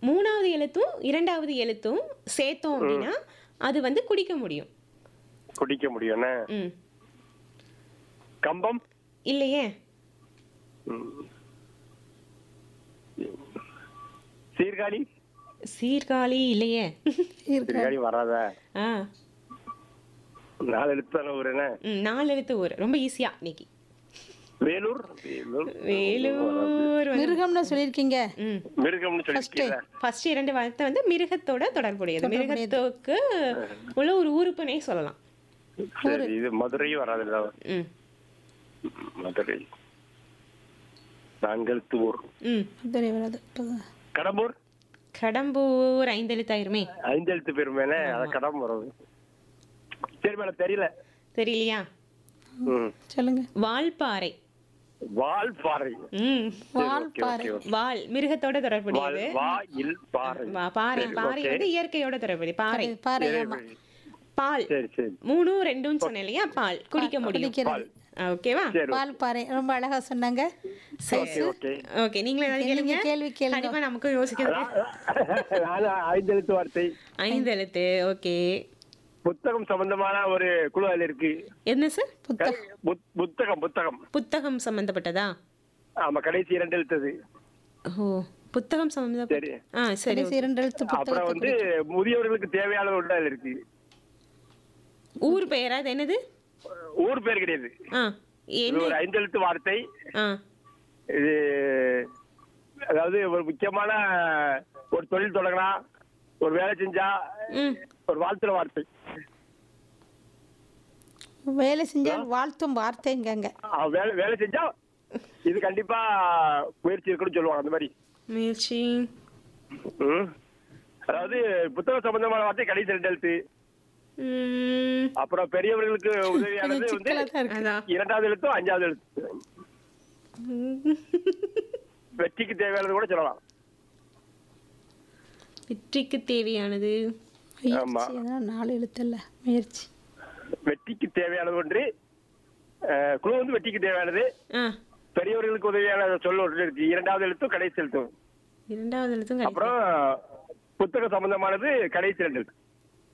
மூணாவது எழுத்தும் இரண்டாவது எழுத்தும் சேர்த்தோம் அப்படின்னா அது வந்து குடிக்க முடியும் குடிக்க முடியும்னா ம் கம்பம் இல்லையே ம். சீர்காழி சீர்காழி இல்லையே இருக்கு சீர்காழி வராதா ஆ நாலு எழுத்தான ஊர் என்ன ம் நாலு எழுத்து ஊர் ரொம்ப ஈஸியா இன்னைக்கு வேலூர் வேலூர் வேலூர் வந்து- மிருகம்னு சொல்லியிருக்கீங்க ம் மிருகம்னு சொல்லிருக்கீங்க ஃபர்ஸ்ட் இரண்டு வார்த்தை வந்து மிருகத்தோட தொடர்புடையது மிருகத்துக்கு உள்ள ஒரு உறுப்பினை சொல்லலாம் சரி இது மதுரையும் வராதுல்ல ம் மதுரை நான்கெழுத்து ஊர் ம் மதுரை வராது இப்ப- கடம்பூர் கடம்பூர் ஐந்தெழுத்தாயிருமே ஐந்தெழுத்து பெருமைனே அத கடம்பு வரும் சரி மேடம் தெரியல தெரியலையா ம் சொல்லுங்க வால்பாறை வால்பாறை ம் வால்பாறை வால் மிருகத்தோட வால் தொடர்புடையது வா இல் பாறை வா- பாறை சரி, பாறை okay. வந்து இயற்கையோட தொடர்புடைய பாறை பாறை சரி, ஆமா பால் சரி சரி மூணும் ரெண்டும் சொன்னேன் இல்லையா பால் குடிக்க முடியும் குடிக்கிறது ஆ, ஓகேவா சரி பால் பாறை ரொம்ப அழகா சொன்னாங்க ஓகே ஓகே ஓகே நீங்களும் ஏதாவது நீங்க கேளுங்க கேள்வி கேளுங்க கண்டிப்பா நமக்கும் யோசிக்கிறது நாலு ஐந்தெழுத்து வார்த்தை ஐந்து எழுத்து ஓகே புத்தகம் சம்பந்தமான ஒரு குழு அதுல இருக்கு என்ன சார் புத்தகம் புத்- புத்தகம் புத்தகம் புத்தகம் சம்பந்தப்பட்டதா ஆமா கடைசி இரண்டு எழுத்தது ஓ புத்தகம் சம்பந்தப்பட்ட சரி ஆ சரி கடைசி இரண்டு எழுத்து அப்புறம் புத்தகத்தை வந்து முதியவர்களுக்கு தேவையான ஒன்று அதுல இருக்கு ஊர் பெயரா அது என்னது ஊர் பேர் கிடையாது ஆ இது என்ன ஒரு ஐந்தெழுத்து வார்த்தை ஆ இது அதாவது ஒரு முக்கியமான ஒரு தொழில் தொடங்கலாம் ஒரு வேலை செஞ்சா ம் ஒரு வாழ்த்துற வார்த்தை வேலை செஞ்சால் வாழ்த்தும் வார்த்தைங்கங்க அவ வேலை வேலை செஞ்சா இது கண்டிப்பா முயற்சி இருக்குன்னு சொல்லுவாங்க அந்த மாதிரி முயற்சி ம். அதாவது புத்தகம் சம்பந்தமான வார்த்தை கடைசி ரெண்டு எழுத்து ம், அப்புறம் பெரியவர்களுக்கு உதவியானது வந்து சிக்கலா தான் இருக்கு அதான் இரண்டாவது எழுத்தும் அஞ்சாவது எழுத்து ம். வெற்றிக்கு தேவையானது கூட சொல்லலாம் வெற்றிக்கு தேவையானது ஆமா. முயற்சி அதான் நாலு எழுத்து இல்ல முயற்சி வெற்றிக்கு தேவையானது ஒன்று அஹ், குழு வந்து வெற்றிக்கு தேவையானது ஆ பெரியவர்களுக்கு உதவியான சொல்ல ஒன்று இருக்கு இரண்டாவது எழுத்தும் கடைசி எழுத்தும் இரண்டாவது எழுத்தும் கடைசி. அப்புறம் புத்தகம் சம்பந்தமானது கடைசி ரெண்டு எழுத்து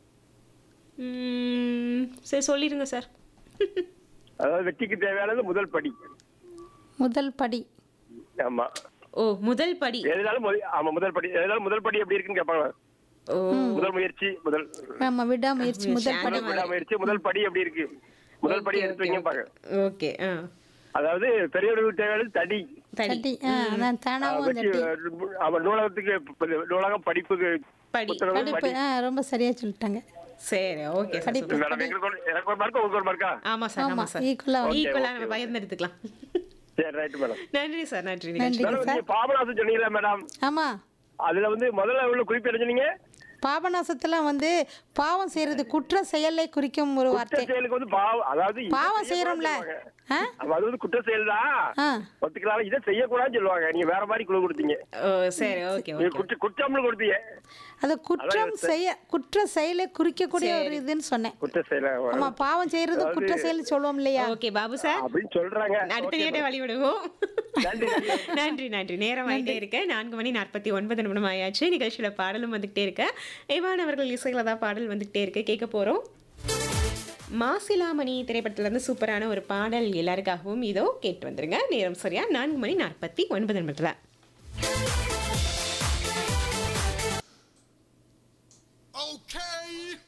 ம், சரி சொல்லிடுங்க சார் அதாவது வெற்றிக்கு தேவையானது முதல் படி முதல் படி ஆமா ஓ முதல் படி எதுனாலும் முதல்- ஆமா முதல் படி எதுனாலும் முதல் படி எப்படி இருக்குன்னு கேட்பாங்க ஓ முதல் முயற்சி முதல் ஆமா விடாமுயற்சி முதல் படி முதல் முயற்சி முதல் படி எப்படி இருக்கு முதல் படி எடுத்து வைங்க பாக்க ஓகே ஆ அதாவது பெரியவர்களுக்கு தேவையானது தடி தடி தட்டி ஆ அதான் தானாவும் வெற்றி தட்டி அவன் நூலகத்துக்கு ப- நூலகம் படிப்புக்கு படி புத்தகம் படிப்பு ஆ ரொம்ப சரியா சொல்லிட்டாங்க சரி ஓகே சார் படிப்பு மேடம் எங்களுக்கு ஒரு- எனக்கு ஒரு மார்க்கா உங்களுக்கு ஒரு மார்க்கா ஆமா சார் ஆமா ஆமா சார் ஈக்குவலா ஈக்குவலா நம்ம பகிர்ந்து எடுத்துக்கலாம் சரி ரைட் மேடம் நன்றி சார் நன்றி நன்றி நிகழ்ச்சி மேடம் நீங்க பாபநாசம் சொன்னீங்களா மேடம் ஆமா அதுல வந்து முதல்ல உள்ள குறிப்பு என்ன சொன்னீங்க பாபநாசத்துல வந்து பாவம் செய்யறது குற்ற செயலை குறிக்கும் ஒரு குற்ற வார்த்தை செயலுக்கு வந்து பாவம் அதாவது இதை பாவம் செய்யக்கூடாதுன்னு செய்யறோம்ல சொல்லுவாங்க. ஆ அப்ப அது வந்து குற்ற செயல் தான் ஆ ஒத்துக்கலாம் இதை செய்யக்கூடாதுன்னு சொல்லுவாங்க நீங்க வேற மாதிரி குழு கொடுத்தீங்க ஓ சரி ஓகே நீங்க ஓகே குற்ற குற்றம்னு கொடுத்தீங்க அது குற்றம் செய்ய குற்ற செயலை குறிக்கக்கூடிய ஒரு இதுன்னு சொன்னேன் குற்ற செயல ஆமா பாவம் செய்யறது குற்ற செயல் சொல்லுவோம் இல்லையா ஓகே பாபு சார் அப்படின்னு சொல்றாங்க அடுத்த கேட்ட வழி விடுவோம் நன்றி, நன்றி. நன்றி நன்றி நேரம் ஆயிட்டே இருக்க நான்கு மணி நாற்பத்தி ஒன்பது நிமிடம் ஆயாச்சு நிகழ்ச்சியில பாடலும் வந்துகிட்டே இருக்க இவான் அவர்கள் இசையில தான் பாடல் வந்துகிட்டே இருக்கு கேட்க போறோம் மாசிலாமணி திரைப்படத்துல இருந்து சூப்பரான ஒரு பாடல் எல்லாருக்காகவும் இதோ கேட்டு வந்துருங்க நேரம் சரியா நான்கு மணி நாற்பத்தி ஒன்பது நிமிடத்துல Okay.